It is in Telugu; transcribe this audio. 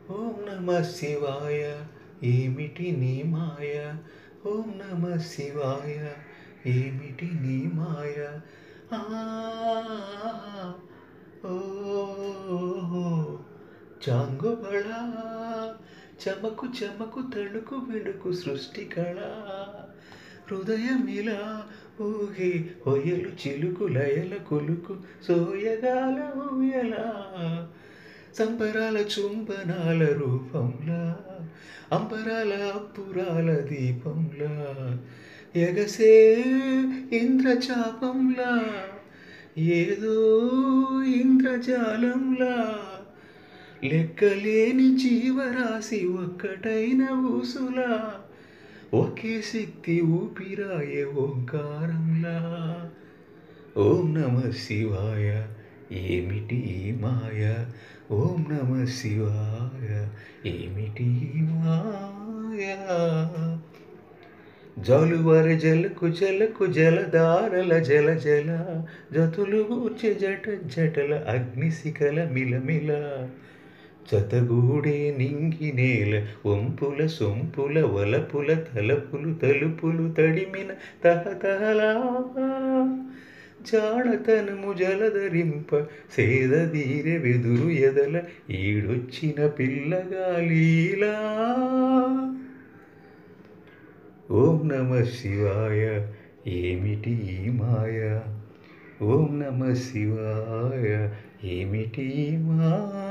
ఓం నమ శివాయ ఏమిటి నీ మాయ ఓం నమ శివాయ ఏమిటి నీ మాయ ఆ, ఓ చాంగుబళ చమకు చమకు తళుకు వెలుకు సృష్టి కళ హృదయమిలా ఊహి ఒయలు చిలుకు లయల కొలుకు సోయగాల ఊయలా సంబరాల చుంబనాల రూపంలా అంబరాల అప్పురాల దీపంలా ఎగసే ఇంద్రచాపంలా ఏదో ఇంద్రజాలంలా లెక్కలేని జీవరాశి ఒక్కటైన ఊసులా ఒకే శక్తి ఊపిరాయే ఓంకారంలా ఓం నమ శివాయ ఏమిటి ఈ మాయ ఓం నమ శివాయ ఏమిటి ఈ మాయ జలువర జలకు జలకు జలధారల జల జల జతులు ఊర్చె జట జటల అగ్నిశిఖల మిలమిల జతగూడే నింగి నేల వంపుల సొంపుల వలపుల తలపులు తలుపులు తడిమిన తహతహలా జాడతనము జలధరింప సేదదీర వెదురు ఎదల ఈడొచ్చిన పిల్లగాలీలా ఓం నమ శివాయ ఏమిటి ఈ మాయ ఓం నమ శివాయ ఏమిటి ఈ మాయ